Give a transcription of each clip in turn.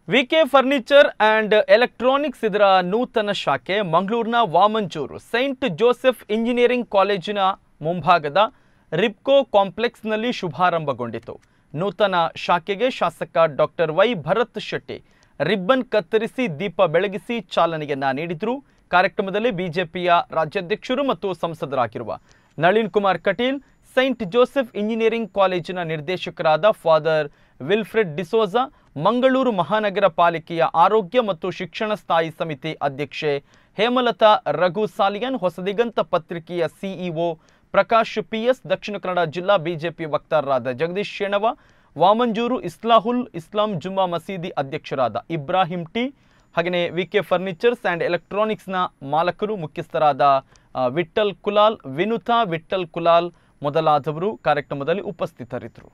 VK furniture and electronics ಇದರ ನೂತನ ಶಾಖೆ ಮಂಗಳೂರಿನ ವಾಮಂಚೂರು ಸೈಂಟ್ ಜೋಸೆಫ್ ಇಂಜಿನಿಯರಿಂಗ್ ಕಾಲೇಜಿನ ಮುಂಭಾಗದ ರಿಪ್ಕೋ ಕಾಂಪ್ಲೆಕ್ಸ್ನಲ್ಲಿ ಶುಭಾರಂಭಗೊಂಡಿತು ನೂತನ ಶಾಖೆಗೆ ಶಾಸಕ doctor Y Bharat Shetty ribbon ಕತ್ತರಿಸಿ ದೀಪ ಬೆಳಗಿಸಿ ಚಾಲನೆಯನ್ನ ನೀಡಿದರು ಕಾರ್ಯಕ್ರಮದಲ್ಲಿ ಬಿಜೆಪಿಯ ರಾಜ್ಯಾಧ್ಯಕ್ಷರು ಮತ್ತು ಸಂಸದರಾಗಿರುವ Nalin Kumar Kateel saint Joseph engineering ಕಾಲೇಜಿನ ನಿರ್ದೇಶಕರಾದ ಫಾದರ್ ವಿಲ್ಫ್ರೆಡ್ ಡಿಸೋಜಾ ಮಂಗಳೂರು ಮಹಾನಗರ ಪಾಲಿಕೆಯ ಆರೋಗ್ಯ ಮತ್ತು ಶಿಕ್ಷಣ ಸ್ಥಾಯಿ ಸಮಿತಿ ಅಧ್ಯಕ್ಷೆ ಹೇಮಲತಾ ರಘು ಸಾಲಿಯನ್ ಹೊಸದಿಗಂತ ಪತ್ರಿಕೆಯ ಸಿಇಒ ಪ್ರಕಾಶ್ ಪಿಎಸ್ ದಕ್ಷಿಣ ಕನ್ನಡ ಜಿಲ್ಲಾ ಬಿಜೆಪಿ ವಕ್ತಾರರಾದ ಜಗದೀಶ್ ಶೇಣವ ವಾಮಂಜೂರು ಇಸ್ಲಾಹುಲ್ ಇಸ್ಲಾಂ ಜುಮ್ಮಾ ಮಸೀದಿ ಅಧ್ಯಕ್ಷರಾದ ಇಬ್ರಾಹಿಂ ಟಿ ಹಾಗೆಯೇ ವಿ ಕೆ ಫರ್ನಿಚರ್ಸ್ ಆ್ಯಂಡ್ ಎಲೆಕ್ಟ್ರಾನಿಕ್ಸ್ನ ಮಾಲಕರು ಮುಖ್ಯಸ್ಥರಾದ ಆ, ವಿಠಲ್ ಕುಲಾಲ್ ವಿನುತಾ ವಿಠಲ್ ಕುಲಾಲ್ ಮೊದಲಾದವರು ಕಾರ್ಯಕ್ರಮದಲ್ಲಿ ಉಪಸ್ಥಿತರಿದ್ದರು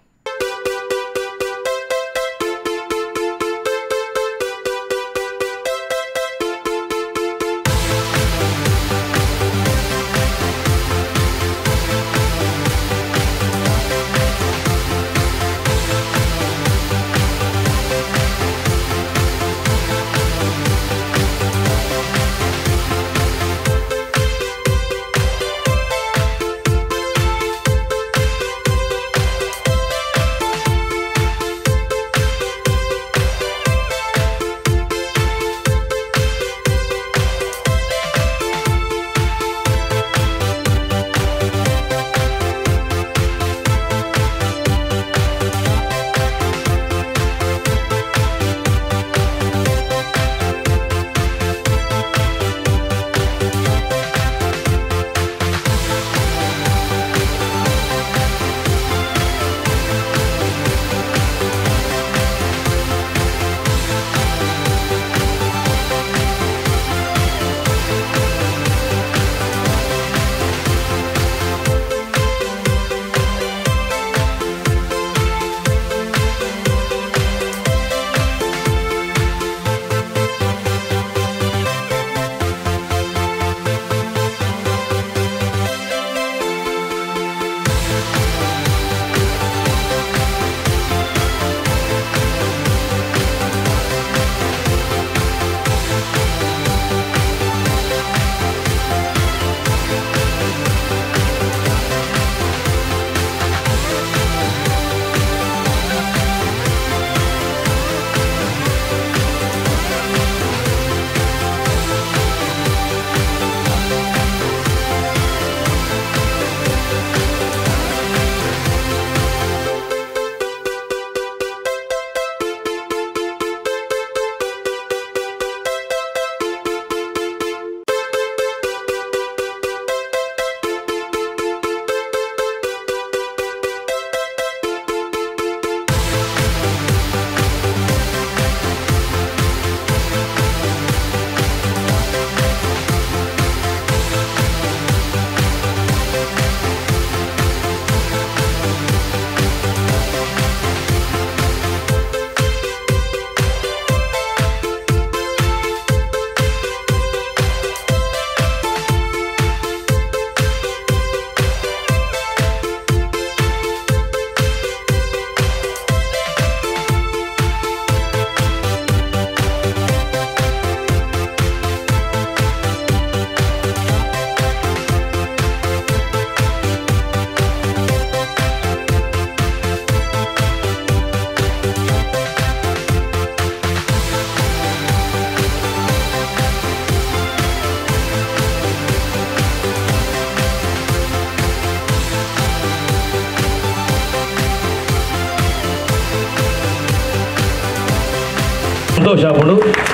ಸಂತೋಷ ಆಪುಂಡು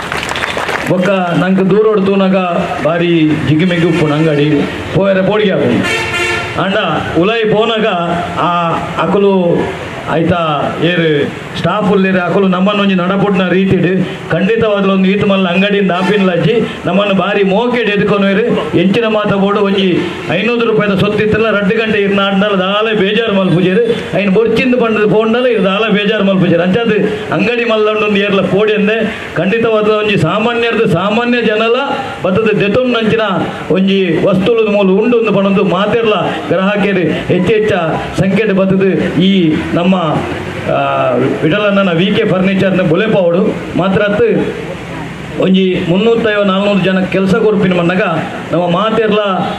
ಬೊಕ್ಕ ನಂಗೆ ದೂರ ತೂನಾಗ ಬಾರಿ ಜಿಗಿಮೆಗಿ ಉಪ್ಪುಂಡು ಅಂಗಡಿ ಪೋಯರೆ ಪೋಡಿಗೆ ಆಪುಂಡು ಅಂಡ ಉಲೈ ಪೋನಾಗ ಆ ಅಕಲು ಆಯ್ತಾ ಏರು ಸ್ಟಾಫ್ ಉಳ್ಳೇರು ಅಕಲು ನಮ್ಮನ್ನು ಒಂಜಿ ನಡಪುಟ್ಟಿನ ರೀತಿಡ್ ಖಂಡಿತವಾದ ಒಂದು ಈತ ಮಲ್ಲ ಅಂಗಡಿಯಿಂದ ಆಪಿನ್ಲಜ್ಜಿ ನಮ್ಮನ್ನು ಬಾರಿ ಮೋಕೆಡ್ ಎದ್ಕೊನೋರು ಎಂಚಿನ ಮಾತ ಬೋಡು ಒಂಜಿ ಐನೂರು ರೂಪಾಯಿದ ಸೊತ್ತಿತ್ತಲ್ಲ ರಡ್ಡು ಗಂಟೆ ಇರ್ನ ಆಡ್ನಲ್ಲ ದಾಲ ಬೇಜಾರು ಮಲ್ಪುಜೇರು ಐನ್ ಬೊರ್ಚಿಂದ ಪಂಡದ ಪೋಂಡಲ್ಲ ಇದು ದಾಲ ಬೇಜಾರು ಮಲ್ಪುಜೇರು ಅಂಚಾದ ಅಂಗಡಿ ಮಲ್ಲೊಂದು ಏರ್ಲ ಪೋಡಿ ಅಂದೆ ಖಂಡಿತವಾದ ಒಂಜಿ ಸಾಮಾನ್ಯರ್ದು ಸಾಮಾನ್ಯ ಜನಲ ಬತ್ತದ ದೆತೊನ್ ನಂಚಿನ ಒಂಜಿ ವಸ್ತುಲದ ಮೂಲ ಉಂಡು ಒಂದು ಪಣದು ಮಾತೆರ್ಲ ಗ್ರಾಹಕರು ಹೆಚ್ಚೆಚ್ಚ ಸಂಖ್ಯೆ ಬತ್ತದು ಈ ನಮ್ಮ ಆ, ವಿಠಲಣ್ಣನ ವಿ ಕೆ ಫರ್ನಿಚರ್ನ ಬೊಲೆಪಾವಡು ಮಾತ್ರ ಅತ್ತು ಒಂಜಿ ಮುನ್ನೂತ್ತೈವ ನಾಲ್ನೂರು ಜನ ಕೆಲಸ ಕೊರ್ಪಿನ ಮನ್ನಾಗ ನಮ್ಮ ಮಾತೆರ್ಲ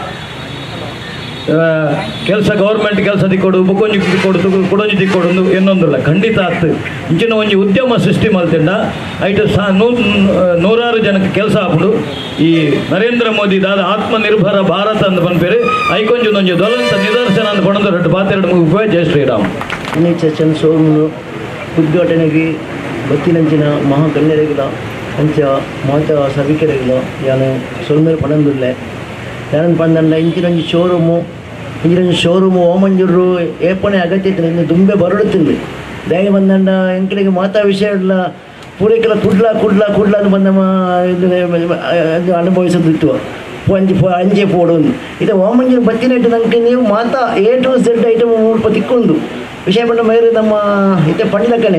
ಕೆಲಸ ಗೌರ್ಮೆಂಟ್ ಕೆಲಸ ದಿಕ್ಕೊಡು ಬುಕ್ಕೊಂಜಿ ಕೊಡು ಕುಡೊಂಜಿ ದಿಕ್ಕೊಡು ಎನ್ನೊಂದಿಲ್ಲ ಖಂಡಿತ ಆತು ಇಂಚಿನ ಒಂಜಿ ಉದ್ಯಮ ಸೃಷ್ಟಿ ಮಲ್ತಿಂಡ ಐಟ್ ಸಾ ನೂ ನೂರಾರು ಜನಕ್ಕೆ ಕೆಲಸ ಹಾಕೊಂಡು ಈ ನರೇಂದ್ರ ಮೋದಿ ದಾದ ಆತ್ಮನಿರ್ಭರ ಭಾರತ ಅಂತ ಬಂದ್ಪೇರಿ ಐಕೊಂಜಿ ಒಂದೊಂಜಿ ದೊಲಂತ ನಿದರ್ಶನ ಅಂತ ಪಡೆದು ಎರಡು ಪಾತೆರಡು ಮುಗಿಪೋ ಜೈ ಶ್ರೀರಾಮ್ ಫರ್ನಿಚರ್ ಚಂದ ಶೋರೂಮ್ನು ಉದ್ಘಾಟನೆಗೆ ಗೊತ್ತಿನಂಚಿನ ಮಹಾಗಣ್ಯರೆಗಿಲ ಅಂಚ ಮಾತ ಸಭಿಕರೆಗಿಲ ಯಾನು ಸೊಲ್ಮೇಲೆ ಪಣಂದುಲ್ಲೆ ಯಾರನ್ನು ಪಂದಂಡ ಇಂಚಿನೊಂಜಿ ಶೋರೂಮು ಇಂಚಿನೊಂಜಿ ಶೋರೂಮು ಓಮಂಜೂರು ಏಪಣೆ ಅಗತ್ಯ ಇತ್ತು ಇನ್ನು ದುಂಬೆ ಬರಡುತ್ತಿಲ್ಲ ದಯ ಬಂದಂಡ ಎಂಕಡೆಗೆ ಮಾತಾ ವಿಷಯ ಇಲ್ಲ ಪೂರೈಕೆಲ್ಲ ಕುಡ್ಲ ಕುಡ್ಲ ಕುಡ್ಲ ಅಂತ ಬಂದ ಇದು ಇದು ಅನುಭವಿಸೋದಿತ್ತು ಅಂಜಿ ಪೋ ಅಂಜೆ ಪೋಡೊಂದು ಇದು ಓಮಂಜೂರು ಬತ್ತಿನೆಟ್ಟು ನನಗೆ ನೀವು ಮಾತಾ ಎ ಟು ಝೆಡ್ ಐಟಮ್ ಮೂರು ತಿಕ್ಕೊಂಡು ವಿಷಯ ಬಂದ ಮೇಲೆ ನಮ್ಮ ಇತ್ತೆ ಪಂಡ್ಲಕ್ಕನೆ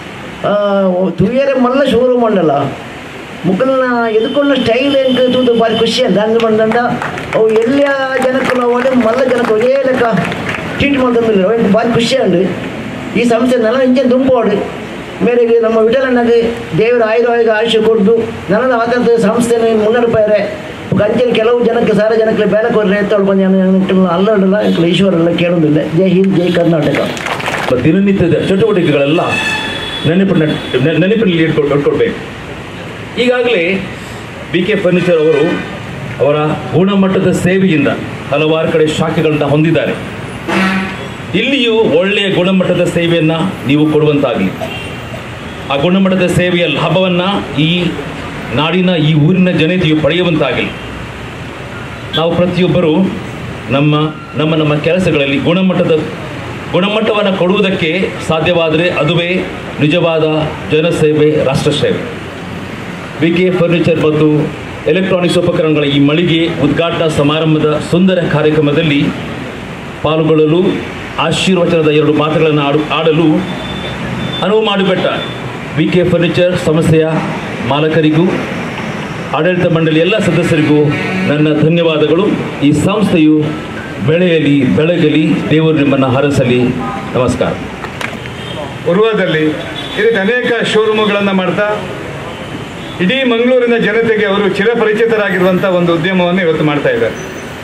ತುಯ್ಯರೆ ಮಲ್ಲ ಶೋರೂಮ್ ಉಂಡಲ್ಲ ಮುಕ್ಕಲ್ನ ಎದುಕೊಂಡ ಸ್ಟೈಲ್ ಎಂಕ್ ತೂತು ಬಾರಿ ಖುಷಿ ಅಂತ ಅಂದು ಬಂದಂಡ ಅವು ಎಲ್ಲ ಜನಕ್ಕೂ ನಾವು ಒಳ್ಳೆ ಮಲ್ಲ ಜನಕ್ಕೆ ಒಳ್ಳೆ ಲೆಕ್ಕ ಟ್ರೀಟ್ ಮಾಡ್ತಂದಿಲ್ಲ ಅವ್ರಿಗೆ ಬಾರಿ ಖುಷಿ ಉಂಡು ಈ ಸಂಸ್ಥೆ ನಲ್ಲ ಇಂಚೆ ದುಂಬೋಡು ಮೇರೆಗೆ ನಮ್ಮ ವಿಠಲಣ್ಣಗೆ ದೇವರ ಆಯುರ್ವೇಗ ಆಯುಷ್ಯ ಕೊಡ್ದು ನನ್ನ ಆತಂತ ಸಂಸ್ಥೆನ ಮುನ್ನಡೆಪಾರೆ ಅಂಚೆಲಿ ಕೆಲವು ಜನಕ್ಕೆ ಸಾರ ಜನಕ್ಕೆ ಬೇರೆ ಕೊಡ್ರೆ ಎತ್ತೊಳು ಬಂದು ಅಲ್ಲಲ್ಲ ಈಶ್ವರೆಲ್ಲ ಕೇಳೋದಿಲ್ಲ ಜೈ ಹಿಂದ್ ಜೈ ಕರ್ನಾಟಕ ದಿನನಿತ್ಯದ ಚಟುವಟಿಕೆಗಳೆಲ್ಲ ನೆನಪಿನ ನೆ- ನೆನಪಿನಲ್ಲಿ ಇಟ್ಕೊಂಡು ಇಟ್ಕೊಳ್ಬೇಕು ಈಗಾಗಲೇ ಬಿ ಕೆ ಫರ್ನಿಚರ್ ಅವರು ಅವರ ಗುಣಮಟ್ಟದ ಸೇವೆಯಿಂದ ಹಲವಾರು ಕಡೆ ಶಾಖೆಗಳನ್ನ ಹೊಂದಿದ್ದಾರೆ ಇಲ್ಲಿಯೂ ಒಳ್ಳೆಯ ಗುಣಮಟ್ಟದ ಸೇವೆಯನ್ನು ನೀವು ಕೊಡುವಂತಾಗಲಿ ಆ ಗುಣಮಟ್ಟದ ಸೇವೆಯ ಲಾಭವನ್ನು ಈ ನಾಡಿನ ಈ ಊರಿನ ಜನತೆಯು ಪಡೆಯುವಂತಾಗಲಿ ನಾವು ಪ್ರತಿಯೊಬ್ಬರು ನಮ್ಮ ನಮ್ಮ ನಮ್ಮ ಕೆಲಸಗಳಲ್ಲಿ ಗುಣಮಟ್ಟದ ಗುಣಮಟ್ಟವನ್ನು ಕೊಡುವುದಕ್ಕೆ ಸಾಧ್ಯವಾದರೆ ಅದುವೇ ನಿಜವಾದ ಜನಸೇವೆ ರಾಷ್ಟ್ರ ಸೇವೆ ವಿ ಕೆ ಫರ್ನಿಚರ್ ಮತ್ತು ಎಲೆಕ್ಟ್ರಾನಿಕ್ಸ್ ಉಪಕರಣಗಳ ಈ ಮಳಿಗೆ ಉದ್ಘಾಟನಾ ಸಮಾರಂಭದ ಸುಂದರ ಕಾರ್ಯಕ್ರಮದಲ್ಲಿ ಪಾಲ್ಗೊಳ್ಳಲು ಆಶೀರ್ವಚನದ ಎರಡು ಮಾತುಗಳನ್ನು ಆಡು ಆಡಲು ಅನುವು ಮಾಡಿಕೊಟ್ಟ ವಿ ಕೆ ಫರ್ನಿಚರ್ ಸಂಸ್ಥೆಯ ಮಾಲಕರಿಗೂ ಆಡಳಿತ ಮಂಡಳಿ ಎಲ್ಲ ಸದಸ್ಯರಿಗೂ ನನ್ನ ಧನ್ಯವಾದಗಳು ಈ ಸಂಸ್ಥೆಯು ಬೆಳೆಯಲಿ ಬೆಳಗಲಿ ದೇವರು ನಿಮ್ಮನ್ನು ಹರಸಲಿ ನಮಸ್ಕಾರ ಉರ್ವದಲ್ಲಿ ಈ ರೀತಿ ಅನೇಕ ಶೋರೂಮುಗಳನ್ನು ಮಾಡ್ತಾ ಇಡೀ ಮಂಗಳೂರಿನ ಜನತೆಗೆ ಅವರು ಚಿರಪರಿಚಿತರಾಗಿರುವಂಥ ಒಂದು ಉದ್ಯಮವನ್ನು ಇವತ್ತು ಮಾಡ್ತಾ ಇದ್ದಾರೆ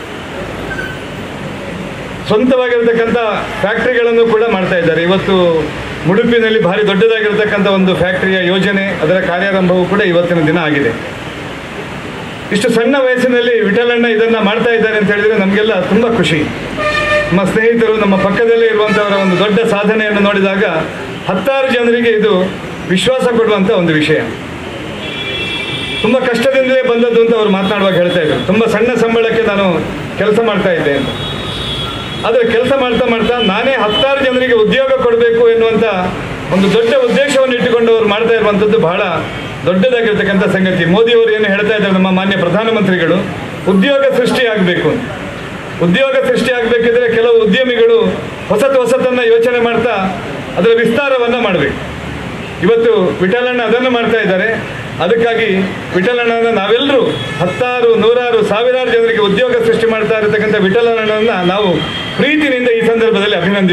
ಸ್ವಂತವಾಗಿರ್ತಕ್ಕಂಥ ಫ್ಯಾಕ್ಟ್ರಿಗಳನ್ನು ಕೂಡ ಮಾಡ್ತಾ ಇದ್ದಾರೆ ಇವತ್ತು ಮುಡುಪಿನಲ್ಲಿ ಭಾರಿ ದೊಡ್ಡದಾಗಿರ್ತಕ್ಕಂಥ ಒಂದು ಫ್ಯಾಕ್ಟರಿಯ ಯೋಜನೆ ಅದರ ಕಾರ್ಯಾರಂಭವೂ ಕೂಡ ಇವತ್ತಿನ ದಿನ ಆಗಿದೆ ಇಷ್ಟು ಸಣ್ಣ ವಯಸ್ಸಿನಲ್ಲಿ ವಿಠಲಣ್ಣ ಇದನ್ನು ಮಾಡ್ತಾ ಇದ್ದಾರೆ ಅಂತ ಹೇಳಿದರೆ ನಮಗೆಲ್ಲ ತುಂಬ ಖುಷಿ ನಮ್ಮ ಸ್ನೇಹಿತರು ನಮ್ಮ ಪಕ್ಕದಲ್ಲೇ ಇರುವಂಥವರ ಒಂದು ದೊಡ್ಡ ಸಾಧನೆಯನ್ನು ನೋಡಿದಾಗ ಹತ್ತಾರು ಜನರಿಗೆ ಇದು ವಿಶ್ವಾಸ ಕೊಡುವಂಥ ಒಂದು ವಿಷಯ ತುಂಬ ಕಷ್ಟದಿಂದಲೇ ಬಂದದ್ದು ಅಂತ ಅವ್ರು ಮಾತನಾಡುವಾಗ ಹೇಳ್ತಾ ಇದ್ರು ತುಂಬ ಸಣ್ಣ ಸಂಬಳಕ್ಕೆ ನಾನು ಕೆಲಸ ಮಾಡ್ತಾ ಇದ್ದೆ ಅಂತ ಆದರೆ ಕೆಲಸ ಮಾಡ್ತಾ ಮಾಡ್ತಾ ನಾನೇ ಹತ್ತಾರು ಜನರಿಗೆ ಉದ್ಯೋಗ ಕೊಡಬೇಕು ಎನ್ನುವಂಥ ಒಂದು ದೊಡ್ಡ ಉದ್ದೇಶವನ್ನು ಇಟ್ಟುಕೊಂಡು ಅವರು ಮಾಡ್ತಾ ಇರುವಂಥದ್ದು ಬಹಳ ದೊಡ್ಡದಾಗಿರ್ತಕ್ಕಂಥ ಸಂಗತಿ ಮೋದಿಯವರು ಏನು ಹೇಳ್ತಾ ಇದ್ದಾರೆ ನಮ್ಮ ಮಾನ್ಯ ಪ್ರಧಾನಮಂತ್ರಿಗಳು ಉದ್ಯೋಗ ಸೃಷ್ಟಿ ಆಗಬೇಕು ಅಂತ ಉದ್ಯೋಗ ಸೃಷ್ಟಿ ಆಗಬೇಕಿದ್ರೆ ಕೆಲವು ಉದ್ಯಮಿಗಳು ಹೊಸತು ಹೊಸತನ್ನು ಯೋಚನೆ ಮಾಡ್ತಾ ಅದರ ವಿಸ್ತಾರವನ್ನು ಮಾಡಬೇಕು ಇವತ್ತು ವಿಠಲಣ್ಣ ಅದನ್ನು ಮಾಡ್ತಾ ಇದ್ದಾರೆ ಅದಕ್ಕಾಗಿ ವಿಠಲಣ್ಣನ ನಾವೆಲ್ಲರೂ ಹತ್ತಾರು ನೂರಾರು ಸಾವಿರಾರು ಜನರಿಗೆ ಉದ್ಯೋಗ ಸೃಷ್ಟಿ ಮಾಡ್ತಾ ಇರತಕ್ಕಂಥ ವಿಠಲಣ್ಣನನ್ನ ನಾವು ಪ್ರೀತಿನಿಂದ ಈ ಸಂದರ್ಭದಲ್ಲಿ ಅಭಿನಂದಿಸ್ತೀವಿ